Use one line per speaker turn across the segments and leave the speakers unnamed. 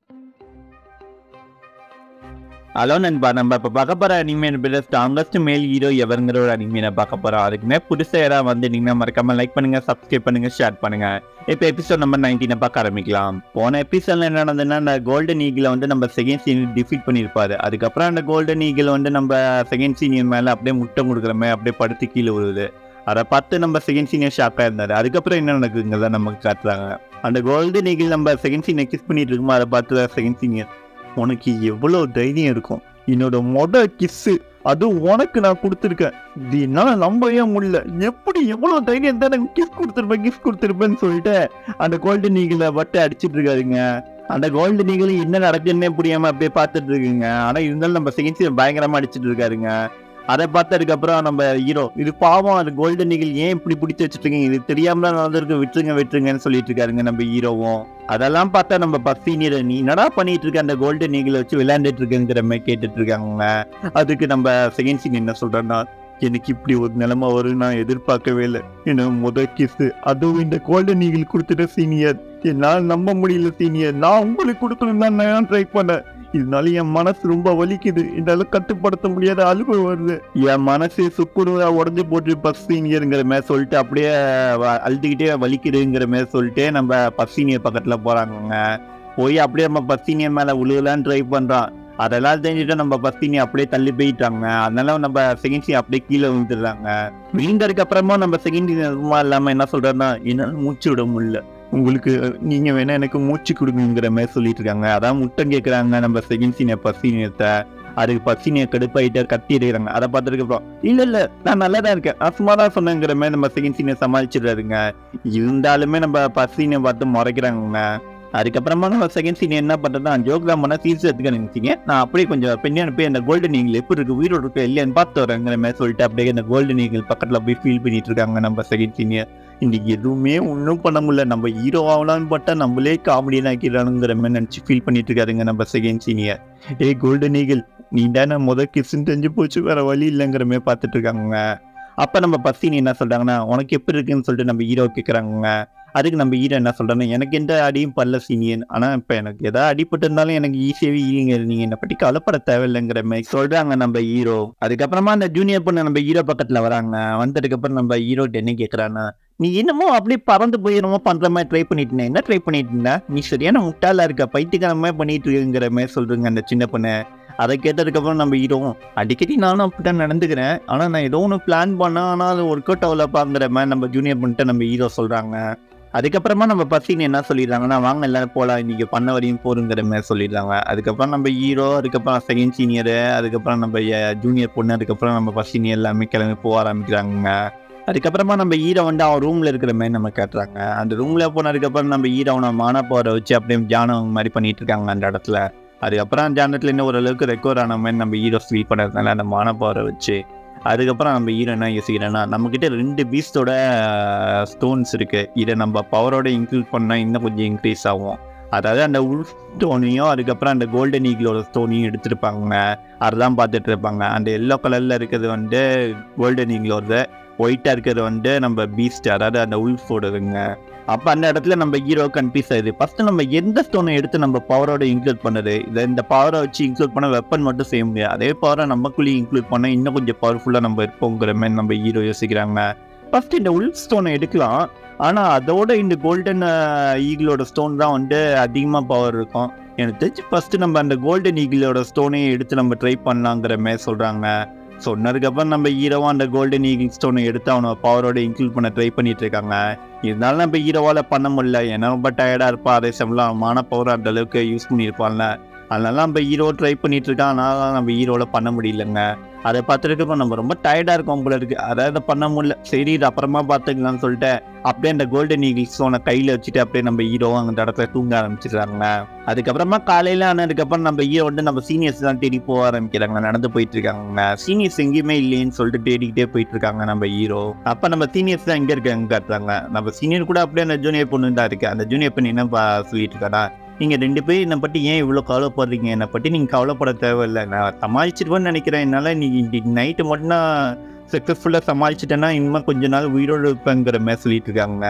Hello நண்பா நம்ம இப்போ பார்க்க போகிற அனிமே பேர் ஸ்ட்ராங்கஸ்ட் மேல் ஹீரோ எவருங்கிற ஒரு அனிமையை பார்க்க போகிறோம் அதுக்குமே புதுசாக யாராவது வந்துட்டீங்கன்னா மறக்காம லைக் பண்ணுங்க சப்ஸ்கிரைப் பண்ணுங்க ஷேர் பண்ணுங்க இப்போ எபிசோட் நம்பர் நைன்டீனை பார்க்க ஆரம்பிக்கலாம் போன எபிசோட்ல என்ன நடந்ததுன்னா அந்த கோல்டன் ஈகிளை வந்து நம்ம செகண்ட் சீனியர் டிஃபீட் பண்ணியிருப்பாரு அதுக்கப்புறம் அந்த கோல்டன் ஈகிள் வந்து நம்ம செகண்ட் சீனியர் மேலே அப்படியே முட்டை கொடுக்குற மாதிரி அப்படியே படுத்து கீழே விழுது அதை பார்த்து நம்ம செகண்ட் சீனியர் ஷாக்காக இருந்தார் அதுக்கப்புறம் என்ன நடக்குதுங்கிறத நமக்கு காட்டுறாங்க அந்த கோல்டன் ஈகிள் நம்ம செகண்ட் சீனியர் கிஸ் பண்ணிட்டு இருக்குமோ அதை பார்த்து செகண்ட் சீனியர் உனக்கு எவ்வளோ தைரியம் இருக்கும் என்னோட மொத கிஸ்ஸு அதுவும் உனக்கு நான் கொடுத்துருக்கேன் இது என்னால் நம்பவே முடியல எப்படி எவ்வளோ தைரியம் தான் எனக்கு கிஃப்ட் கொடுத்துருப்பேன் கிஃப்ட் கொடுத்துருப்பேன்னு சொல்லிட்டு அந்த கோல்டன் ஈகிளை வட்டு அடிச்சிட்டு இருக்காருங்க அந்த கோல்டன் ஈகிள் என்ன நடக்குதுன்னே புரியாம அப்படியே பார்த்துட்டு இருக்குங்க ஆனால் இருந்தாலும் நம்ம செகண்ட் சீன் பயங்கரமா அடிச்சிட்டு இருக்காருங்க அதை பார்த்ததுக்கப்புறம் நம்ம ஹீரோ இது பாவம் அது கோல்டன் ஈகிள் ஏன் இப்படி பிடிச்சி வச்சுருக்கீங்க இது தெரியாம தான் நடந்திருக்கு விட்டுருங்க விட்டுருங்கன்னு சொல்லிட்டு இருக்காருங்க நம்ம ஹீரோவும் அதெல்லாம் பார்த்தா நம்ம பசீனியர் நீ என்னடா பண்ணிட்டு இருக்க அந்த கோல்டன் ஈகிளை வச்சு விளையாண்டுட்டு இருக்குங்கிற மாதிரி கேட்டுட்டு இருக்காங்க அதுக்கு நம்ம செகண்ட் சீன் என்ன சொல்றேன்னா எனக்கு இப்படி ஒரு நிலைமை வரும் நான் எதிர்பார்க்கவே இல்லை என்ன முத கிஸ் அதுவும் இந்த கோல்டன் ஈகிள் கொடுத்துட்ட சீனியர் என்னால் நம்ப முடியல சீனியர் நான் உங்களுக்கு கொடுக்கணும் தான் நான் ட்ரை பண்ணேன் இதனால என் மனசு ரொம்ப வலிக்குது என்னால கட்டுப்படுத்த முடியாத அழுகு வருது என் மனசு சுக்குநூறா உடஞ்சு போட்டு பஸ் சீனியருங்கிற மாதிரி சொல்லிட்டு அப்படியே வ- அழுதுகிட்டே வலிக்குதுங்கிற மாதிரி சொல்லிட்டு நம்ம பஸ் சீனியர் பக்கத்துல போறாங்க போய் அப்படியே நம்ம பஸ் சீனியர் மேல உழுகலான்னு ட்ரை பண்றான் அதெல்லாம் தெரிஞ்சுட்டு நம்ம பஸ் சீனியர் அப்படியே தள்ளி போயிட்டாங்க அதனால நம்ம செகண்ட் சீன் அப்படியே கீழே விழுந்துடுறாங்க விழுந்ததுக்கு அப்புறமா நம்ம செகண்ட் சும்மா இல்லாம என்ன சொல்றேன்னா என்னால மூச்சு விட முடியல உங்களுக்கு நீங்க வேணா எனக்கு மூச்சு கொடுங்கிற மாதிரி சொல்லிட்டு இருக்காங்க அதான் முட்டம் கேட்கறாங்க நம்ம செகண்ட் சீனியர் பஸ் சீனியத்தை அதுக்கு பசினிய கடுப்பாயிட்டு கத்தி எடுக்கிறாங்க அதை பார்த்துட்டு அப்புறம் இல்ல இல்ல நான் நல்லா தான் இருக்கேன் நான் சும்மா தான் சொன்னேங்கிற மாதிரி நம்ம செகண்ட் சீனியர் சமாளிச்சிடுறாருங்க இருந்தாலுமே நம்ம பசினியை பார்த்து முறைக்கிறாங்க அதுக்கப்புறமா நம்ம செகண்ட் சீனியர் என்ன பண்றதுனா ஜோக் தான் பண்ணா சீரியஸ் எடுத்துக்க நினைச்சிங்க நான் அப்படியே கொஞ்சம் பெண்ணான போய் அந்த கோல்டன் ஈகிள் எப்படி இருக்கு உயிரோடு இருக்கு இல்லையான்னு பார்த்து வரேங்கிற மாதிரி சொல்லிட்டு அப்படியே அந்த கோல்டன் ஈகிள் பக்கத்துல போய் ஃபீல் பண்ணிட்டு இருக்காங்க நம்ம செகண்ட் சீனியர் இன்னைக்கு எதுவுமே ஒன்றும் பண்ண முடியல நம்ம ஹீரோ ஆகலான்னு பார்த்தா நம்மளே காமெடியான ஆக்கிடலானுங்கிற மாதிரி நினச்சி ஃபீல் பண்ணிட்டு இருக்காருங்க நம்ம செகண்ட் சீனியர் ஏய் கோல்டன் ஈகிள் நீ தானே முத கிஸ்ன்னு தெரிஞ்சு போச்சு வேற வழி இல்லைங்கிற மாதிரி பார்த்துட்டு இருக்காங்க அப்ப நம்ம பசினி என்ன சொல்றாங்கன்னா உனக்கு எப்படி இருக்குன்னு சொல்லிட்டு நம்ம ஹீரோ கேட்குறாங்க அதுக்கு நம்ம ஹீரோ என்ன சொல்றாங்க எனக்கு எந்த அடியும் பல்ல சீனியன் ஆனா இப்ப எனக்கு ஏதாவது அடிபட்டு இருந்தாலும் எனக்கு ஈஸியாவே ஈங்க நீங்க என்னை பத்தி கவலைப்பட தேவையில்லைங்கிற மாதிரி சொல்றாங்க நம்ம ஹீரோ அதுக்கப்புறமா அந்த ஜூனியர் பொண்ணு நம்ம ஹீரோ பக்கத்துல வராங்க வந்ததுக்கு அப்புறம் நம்ம ஹீரோ என்ன கேக்குறான்னா நீ என்னமோ அப்படியே பறந்து போய் என்னமோ பண்ற மாதிரி ட்ரை பண்ணிட்டு இருந்த. என்ன ட்ரை பண்ணிட்டு இருந்த நீ சரியான முட்டாளா இருக்க பைத்தியக்காரமே பண்ணிட்டு இருக்குங்கிற மாதிரி சொல்றீங்க அந்த சின்ன பொண்ணு அதை கேட்டதுக்கப்புறம் நம்ம ஹீரோவும் அடிக்கடி நானும் அப்படிதான் நடந்துக்கிறேன் ஆனா நான் ஏதோ ஒன்று பிளான் பண்ணேன் ஆனால் அது ஒர்க் அவுட் ஆகலப்பாங்கிற மாதிரி நம்ம ஜூனியர் பண்ணிட்டு நம்ம ஹீரோ சொல்றாங்க அதுக்கப்புறமா நம்ம பசின்னு என்ன சொல்லிடுறாங்கன்னா வாங்க எல்லாரும் போலாம் இன்னைக்கு பண்ண வரையும் போருங்கிற மாதிரி சொல்லிடுறாங்க அதுக்கப்புறம் நம்ம ஹீரோ அதுக்கப்புறம் செகண்ட் சீனியரு அதுக்கப்புறம் நம்ம ஜூனியர் பொண்ணு அதுக்கப்புறம் நம்ம பசினி எல்லாமே கிளம்பி போக ஆரம்பிக்கிறாங்க அதுக்கப்புறமா நம்ம ஹீரோ வந்து அவன் ரூம்ல இருக்கிற மாதிரி நம்ம காட்டுறாங்க அந்த ரூம்ல போனதுக்கப்புறம் நம்ம ஹீரோ அவனை மான போற வச்சு அப்படியே தியானம் மாதிரி பண்ணிட்டு இருக்காங்க அந்த இடத்துல அதுக்கப்புறம் அந்த இடத்துல இன்னும் ஓரளவுக்கு ரெக்கவர் ஆன மாதிரி நம்ம ஹீரோ ஃபீல் பண்ணுறதுனால அந்த மான போற வச்சு அதுக்கப்புறம் நம்ம ஹீரோ என்ன யோசிக்கிறேன்னா நம்மக்கிட்ட ரெண்டு பீஸ்டோட ஸ்டோன்ஸ் இருக்கு இதை நம்ம பவரோட இன்க்ரீஸ் பண்ணால் இன்னும் கொஞ்சம் இன்க்ரீஸ் ஆகும் அதாவது அந்த உல்ஃப் ஸ்டோனையும் அதுக்கப்புறம் அந்த கோல்டன் ஈகிளோட ஸ்டோனையும் எடுத்திருப்பாங்க அதெல்லாம் பார்த்துட்டு இருப்பாங்க அந்த எல்லோ கலரில் இருக்கிறது வந்து கோல்டன் ஈகிளோட ஒயிட்டாக இருக்கிறது வந்து நம்ம பீஸ்ட் அதாவது அந்த உல்ஃபோடதுங்க அப்போ அந்த இடத்துல நம்ம ஹீரோ கன்ஃபியூஸ் ஆகுது ஃபர்ஸ்ட் நம்ம எந்த ஸ்டோனை எடுத்து நம்ம பவரோட இன்க்ளூட் பண்ணது இதை இந்த பவரை வச்சு இன்க்ளூட் பண்ண வெப்பன் மட்டும் செய்ய முடியாது அதே பவரை நமக்குள்ளேயே இன்க்ளூட் பண்ண இன்னும் கொஞ்சம் பவர்ஃபுல்லாக நம்ம இருப்போங்கிற மாதிரி நம்ம ஹீரோ யோசிக்கிறாங்க ஃபர்ஸ்ட் இந்த உல்ஃப் ஸ்டோனை எடுக்கலாம் ஆனால் அதோட இந்த கோல்டன் ஈகிளோட ஸ்டோன் தான் வந்து அதிகமாக பவர் இருக்கும் எனக்கு தெரிஞ்சு ஃபர்ஸ்ட் நம்ம அந்த கோல்டன் ஈகிளோட ஸ்டோனையும் எடுத்து நம்ம ட்ரை பண்ணலாங்கிற மாதிரி சொல்கிறாங்க சொன்னதுக்கப்புறம் நம்ம ஹீரோவா அந்த கோல்டன் ஈகிள் ஸ்டோனை எடுத்து அவனை பவரோட இன்க்ளூட் பண்ண ட்ரை பண்ணிட்டு இருக்காங்க இருந்தாலும் நம்ம ஹீரோவால பண்ண முடியல ஏன்னா ரொம்ப டயர்டாக இருப்பா அதே சமயம் மான பவர் அந்த அளவுக்கு யூஸ் பண்ணியிருப்பான்ல அதனால நம்ம ஹீரோ ட்ரை பண்ணிட்டு இருக்கான் ஆனால் நம்ம ஹீரோல பண்ண முடியலங்க அதை பார்த்துட்டு நம்ம ரொம்ப டயர்டாக இருக்கோம் போல இருக்கு அதாவது பண்ண முடியல சரி இது அப்புறமா பார்த்துக்கலாம்னு சொல்லிட்டு அப்படியே அந்த கோல்டன் ஈகிள் ஸ்டோனை கையில் வச்சுட்டு அப்படியே நம்ம ஹீரோ அந்த இடத்துல தூங்க ஆரம்பிச்சிடுறாங்க அதுக்கப்புறமா காலையில ஆனதுக்கப்புறம் நம்ம ஹீரோ வந்து நம்ம சீனியர்ஸ் தான் தேடி போக ஆரம்பிக்கிறாங்க நடந்து போயிட்டு இருக்காங்க சீனியர்ஸ் எங்கேயுமே இல்லைன்னு சொல்லிட்டு தேடிக்கிட்டே போயிட்டு இருக்காங்க நம்ம ஹீரோ அப்ப நம்ம சீனியர்ஸ் தான் எங்க இருக்காங்க காட்டுறாங்க நம்ம சீனியர் கூட அப்படியே அந்த ஜூனியர் பொண்ணு தான் இருக்கு அந்த ஜூனியர் பொண்ணு என்ன பா- சொல்லிட்டு இருக்காடா நீங்க ரெண்டு பேரும் என்னை பத்தி ஏன் இவ்வளவு கவலைப்படுறீங்க என்னை பத்தி நீங்க கவலைப்பட தேவையில்லை நான் சமாளிச்சிருவேன்னு நினைக்கிறேன் என்னால நீங்க நைட்டு மட்டும் நான் சக்ஸஸ்ஃபுல்லாக சமாளிச்சிட்டேன்னா இன்னும் கொஞ்ச நாள் உயிரோடு இருப்பேங்கிற மாதிரி சொல்லிட்டு இருக்காங்க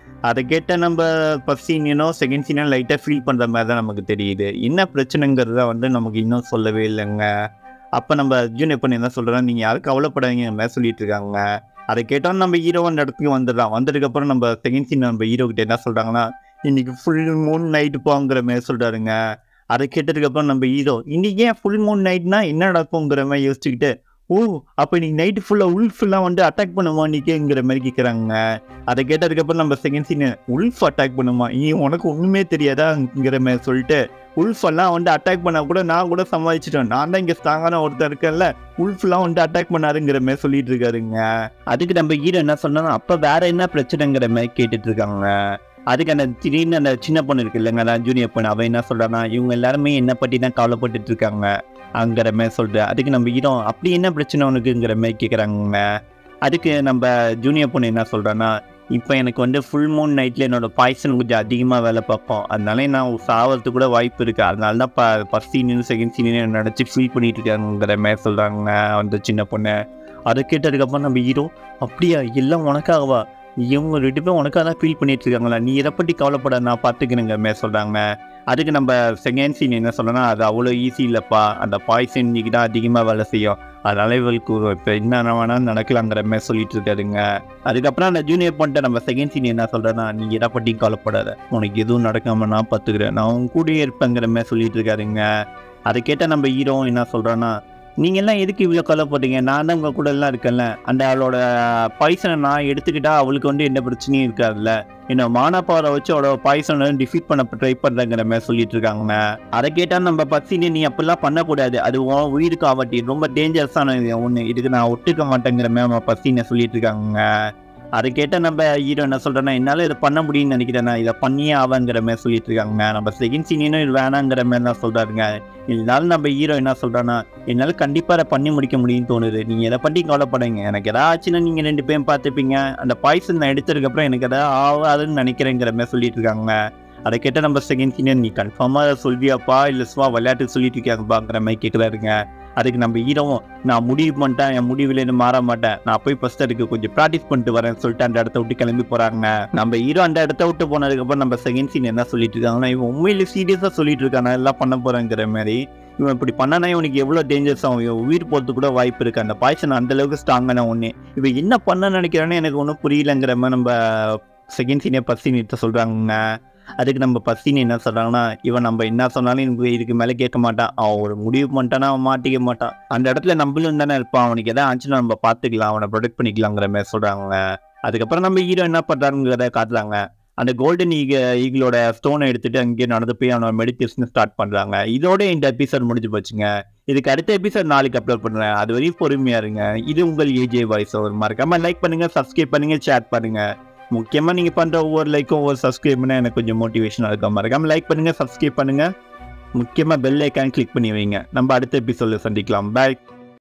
அதை கேட்ட நம்ம ஃபர்ஸ்ட் சீனியனோ செகண்ட் சீனோ லைட்டாக ஃபீல் பண்ணுற மாதிரி தான் நமக்கு தெரியுது என்ன பிரச்சனைங்கிறத வந்து நமக்கு இன்னும் சொல்லவே இல்லைங்க அப்போ நம்ம ஜூனியர் பண்ணி என்ன சொல்கிறோம் நீங்கள் யாரும் கவலைப்படாதீங்க மாதிரி சொல்லிட்டு இருக்காங்க அதை கேட்டோம் நம்ம ஹீரோ அந்த இடத்துக்கு வந்துடுறான் வந்ததுக்கப்புறம் நம்ம செகண்ட் சீன் நம்ம ஹீரோ கிட்ட என்ன சொல்கிறாங்கன்னா இன்னைக்கு ஃபுல் மூன் நைட்டு போங்கிற மாதிரி சொல்கிறாருங்க அதை கேட்டதுக்கப்புறம் நம்ம ஹீரோ இன்னைக்கு ஏன் ஃபுல் மூன் நைட்னா என்ன நடக்குங்கிற மாதிரி யோசிச்சுக்கிட்டு ஓ அப்போ இன்னைக்கு நைட்டு ஃபுல்லாக உல்ஃப் எல்லாம் வந்து அட்டாக் பண்ணுமா இன்னைக்குங்கிற மாதிரி கேட்குறாங்க அதை கேட்டதுக்கப்புறம் நம்ம செகண்ட் சீன் உல்ஃப் அட்டாக் பண்ணுமா நீ உனக்கு ஒன்றுமே தெரியாதாங்கிற மாதிரி சொல்லிட்டு உல்ஃப் எல்லாம் வந்து அட்டாக் பண்ணா கூட நான் கூட சமாளிச்சிட்டேன் நான் தான் இங்கே ஸ்ட்ராங்கான ஒருத்தர் இருக்கேன்ல உல்ஃப்லாம் வந்து அட்டாக் பண்ணாருங்கிற மாதிரி சொல்லிட்டு இருக்காருங்க அதுக்கு நம்ம ஹீரோ என்ன சொன்னா அப்போ வேற என்ன பிரச்சனைங்கிற மாதிரி கேட்டுட்டு இருக்காங்க அதுக்கு அந்த திடீர்னு அந்த சின்ன பொண்ணு இருக்கு இல்லைங்க அந்த ஜூனியர் பொண்ணு அவன் என்ன சொல்றான்னா இவங்க எல்லாருமே என்ன பற்றி தான் கவலைப்பட்டுட்டு இருக்காங்க அங்கிற மாதிரி சொல்லிட்டு அதுக்கு நம்ம ஹீரோ அப்படி என்ன பிரச்சனை உனக்குங்கிற மாதிரி கேட்குறாங்க அதுக்கு நம்ம ஜூனியர் பொண்ணு என்ன சொல்றான்னா இப்போ எனக்கு வந்து ஃபுல் மூன் நைட்டில் என்னோட பாய்சன் கொஞ்சம் அதிகமாக வேலை பார்ப்போம் அதனால நான் சாவறதுக்கு கூட வாய்ப்பு இருக்குது அதனால தான் இப்போ ஃபஸ்ட் சீனியர் செகண்ட் சீனியர் நினச்சி ஃபீல் பண்ணிட்டு இருக்காங்கிற மாதிரி சொல்கிறாங்க அந்த சின்ன பொண்ணு அதை கேட்டதுக்கப்புறம் நம்ம ஹீரோ அப்படியா எல்லாம் உனக்காகவா இவங்க ரெண்டு பேரும் உனக்காக தான் ஃபீல் பண்ணிட்டு இருக்காங்களா நீ இதை பற்றி கவலைப்பட நான் பார்த்துக்கிறேங்க மாதிரி சொல்கிறாங்க அதுக்கு நம்ம செகண்ட் சீன் என்ன சொல்லணும்னா அது அவ்வளோ ஈஸி இல்லைப்பா அந்த பாய்சன் இன்னைக்கு தான் அதிகமாக வேலை செய்யும் அதனால இவளுக்கு இப்போ என்ன வேணாலும் நடக்கலாங்கிற மாதிரி சொல்லிட்டு இருக்காருங்க அதுக்கப்புறம் அந்த ஜூனியர் பண்ணிட்டு நம்ம செகண்ட் சீன் என்ன சொல்கிறேன்னா நீ எதை பற்றியும் கவலைப்படாத உனக்கு எதுவும் நடக்காம நான் பார்த்துக்கிறேன் நான் உன் கூடயே இருப்பேங்கிற மாதிரி சொல்லிட்டு இருக்காருங்க அதை கேட்டால் நம்ம ஹீரோ என்ன சொல்கிறோன்னா நீங்கள் எல்லாம் எதுக்கு இவ்வளோ கவலைப்படுறீங்க நான் தான் உங்கள் கூட எல்லாம் இருக்கேன்ல அந்த அவளோட பாய்சனை நான் எடுத்துக்கிட்டா அவளுக்கு வந்து எந்த பிரச்சனையும் இருக்காதுல்ல என்ன மானாப்பாறை வச்சு அவளோட பாய்சனை டிஃபீட் பண்ண ட்ரை பண்ணுறங்கிற மாதிரி சொல்லிட்டு இருக்காங்க அதை கேட்டால் நம்ம பசினே நீ அப்படிலாம் பண்ணக்கூடாது அது உன் உயிருக்கு ஆவட்டி ரொம்ப டேஞ்சரஸான ஒன்று இதுக்கு நான் ஒட்டுக்க மாட்டேங்கிற மாதிரி நம்ம பசினை சொல்லிட்டு இருக்காங்க அதை கேட்டால் நம்ம ஹீரோ என்ன சொல்கிறேன்னா என்னால் இதை பண்ண முடியும்னு நினைக்கிறேன் நான் இதை பண்ணியே ஆவாங்கிற மாதிரி சொல்லிட்டு இருக்காங்க நம்ம செகண்ட் சீனியனும் இது வேணாங்கிற மாதிரி தான் சொல்கிறாருங்க இருந்தாலும் நம்ம ஹீரோ என்ன சொல்கிறான்னா என்னால் கண்டிப்பாக அதை பண்ணி முடிக்க முடியும்னு தோணுது நீங்கள் எதை பற்றி கவலைப்படுங்க எனக்கு எதாவது ஆச்சுன்னா நீங்கள் ரெண்டு பேரும் பார்த்துப்பீங்க அந்த பாய்சன் நான் எடுத்ததுக்கப்புறம் எனக்கு எதாவது ஆகாதுன்னு நினைக்கிறேங்கிற மாதிரி சொல்லிட்டு இருக்காங்க அதை கேட்டால் நம்ம செகண்ட் சீனியர் நீ கன்ஃபார்மாக அதை சொல்வியாப்பா இல்லை சும்மா விளையாட்டு சொல்லிட்டு இருக்காங்கப்பாங்கிற மாதிரி கேட்குறாருங்க அதுக்கு நம்ம ஹீரோவும் நான் முடிவு பண்ணிட்டேன் என் முடிவுலேருந்து மாற மாட்டேன் நான் போய் ஃபர்ஸ்ட் அதுக்கு கொஞ்சம் ப்ராக்டிஸ் பண்ணிட்டு வரேன் சொல்லிட்டு அந்த இடத்த விட்டு கிளம்பி போகிறாங்க நம்ம ஹீரோ அந்த இடத்த விட்டு போனதுக்கப்புறம் நம்ம செகண்ட் சீன் என்ன சொல்லிட்டு இருக்காங்கன்னா இவன் உண்மையிலே சீரியஸாக சொல்லிட்டு இருக்கான் நான் எல்லாம் பண்ண போகிறேங்கிற மாதிரி இவன் இப்படி பண்ணனா இவனுக்கு எவ்வளோ டேஞ்சர்ஸ் ஆகும் இவன் உயிர் போகிறதுக்கு கூட வாய்ப்பு இருக்குது அந்த பாய்சன் அந்த அளவுக்கு ஸ்ட்ராங்கான ஒன்று இவன் என்ன பண்ண நினைக்கிறான்னு எனக்கு ஒன்றும் புரியலங்கிற மாதிரி நம்ம செகண்ட் சீனியர் ஃபஸ்ட் சீனியர்கிட்ட சொல்கிறாங்க அதுக்கு நம்ம பசின்னு என்ன சொல்கிறாங்கன்னா இவன் நம்ம என்ன சொன்னாலும் எனக்கு இதுக்கு மேலே கேட்க மாட்டான் அவன் ஒரு முடிவு பண்ணிட்டானா அவன் மாட்டிக்க மாட்டான் அந்த இடத்துல நம்மளும் தானே இருப்பான் அவனுக்கு எதாவது ஆச்சுன்னா நம்ம பார்த்துக்கலாம் அவனை ப்ரொடெக்ட் பண்ணிக்கலாங்கிற மாதிரி சொல்கிறாங்க அதுக்கப்புறம் நம்ம ஹீரோ என்ன பண்ணுறாங்கிறத காட்டுறாங்க அந்த கோல்டன் ஈக ஈகிளோட ஸ்டோனை எடுத்துட்டு அங்கேயே நடந்து போய் அவனோட மெடிடேஷன் ஸ்டார்ட் பண்ணுறாங்க இதோட இந்த எபிசோட் முடிஞ்சு போச்சுங்க இதுக்கு அடுத்த எபிசோட் நாளைக்கு அப்லோட் பண்ணுறேன் அது வரையும் பொறுமையாக இருங்க இது உங்கள் ஏஜே வாய்ஸ் ஒரு மறக்காம லைக் பண்ணுங்கள் சப்ஸ்கிரைப் பண்ணுங்கள் ஷேர் பண்ணுங்கள் முக்கியமாக நீங்கள் பண்ணுற ஒவ்வொரு லைக்கும் ஒவ்வொரு சப்ஸ்கிரைப் பண்ணால் எனக்கு கொஞ்சம் மோட்டிவேஷனாக இருக்கும் மறக்காம லைக் பண்ணுங்கள் சப்ஸ்கிரைப் பண்ணுங்கள் முக்கியமாக பெல் ஐக்கான் கிளிக் பண்ணி வைங்க நம்ம அடுத்த எபிசோடில் சந்திக்கலாம் பாய்